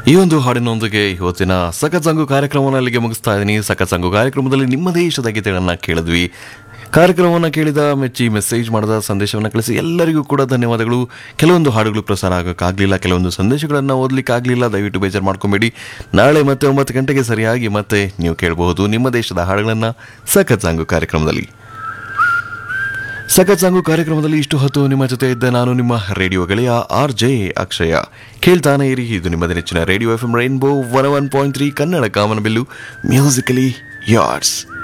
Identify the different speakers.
Speaker 1: ಈ ಒಂದು ಹಾಡಿನೊಂದಿಗೆ ಇವತ್ತಿನ ಸಖತ್ ಸಂಗು ಕಾರ್ಯಕ್ರಮವನ್ನು ಅಲ್ಲಿಗೆ ಮುಗಿಸ್ತಾ ಇದ್ದೀನಿ ಸಖತ್ ಸಂಗು ಕಾರ್ಯಕ್ರಮದಲ್ಲಿ ನಿಮ್ಮ ದೇಶದ ಗೀತೆಗಳನ್ನು ಕೇಳಿದ್ವಿ ಕಾರ್ಯಕ್ರಮವನ್ನು ಕೇಳಿದ ಮೆಚ್ಚಿ ಮೆಸೇಜ್ ಮಾಡಿದ ಸಂದೇಶವನ್ನು ಕಳಿಸಿ ಎಲ್ಲರಿಗೂ ಕೂಡ ಧನ್ಯವಾದಗಳು ಕೆಲವೊಂದು ಹಾಡುಗಳು ಪ್ರಸಾರ ಆಗೋಕ್ಕಾಗಲಿಲ್ಲ ಕೆಲವೊಂದು ಸಂದೇಶಗಳನ್ನು ಓದಲಿಕ್ಕಾಗಲಿಲ್ಲ ದಯವಿಟ್ಟು ಬೇಜಾರು ಮಾಡ್ಕೊಬೇಡಿ ನಾಳೆ ಮತ್ತೆ ಒಂಬತ್ತು ಗಂಟೆಗೆ ಸರಿಯಾಗಿ ಮತ್ತೆ ನೀವು ಕೇಳಬಹುದು ನಿಮ್ಮ ದೇಶದ ಹಾಡುಗಳನ್ನು ಸಖತ್ ಸಂಗು ಕಾರ್ಯಕ್ರಮದಲ್ಲಿ ಸಖತ್ ಸಾಂಗು ಕಾರ್ಯಕ್ರಮದಲ್ಲಿ ಇಷ್ಟು ಹೊತ್ತು ನಿಮ್ಮ ಜೊತೆ ಇದ್ದ ನಾನು ನಿಮ್ಮ ರೇಡಿಯೋ ಗೆಳೆಯ ಆರ್ ಜೆ ಅಕ್ಷಯ ಕೇಳ್ತಾನೆ ಇರಿ ಇದು ನಿಮ್ಮ ನೆಚ್ಚಿನ radio F M rainbow one one point three Kannada ಕಾಮನಬಿಲ್ಲು ಮ್ಯೂಸಿಕಲಿ ಯಾರ್ಡ್ಸ್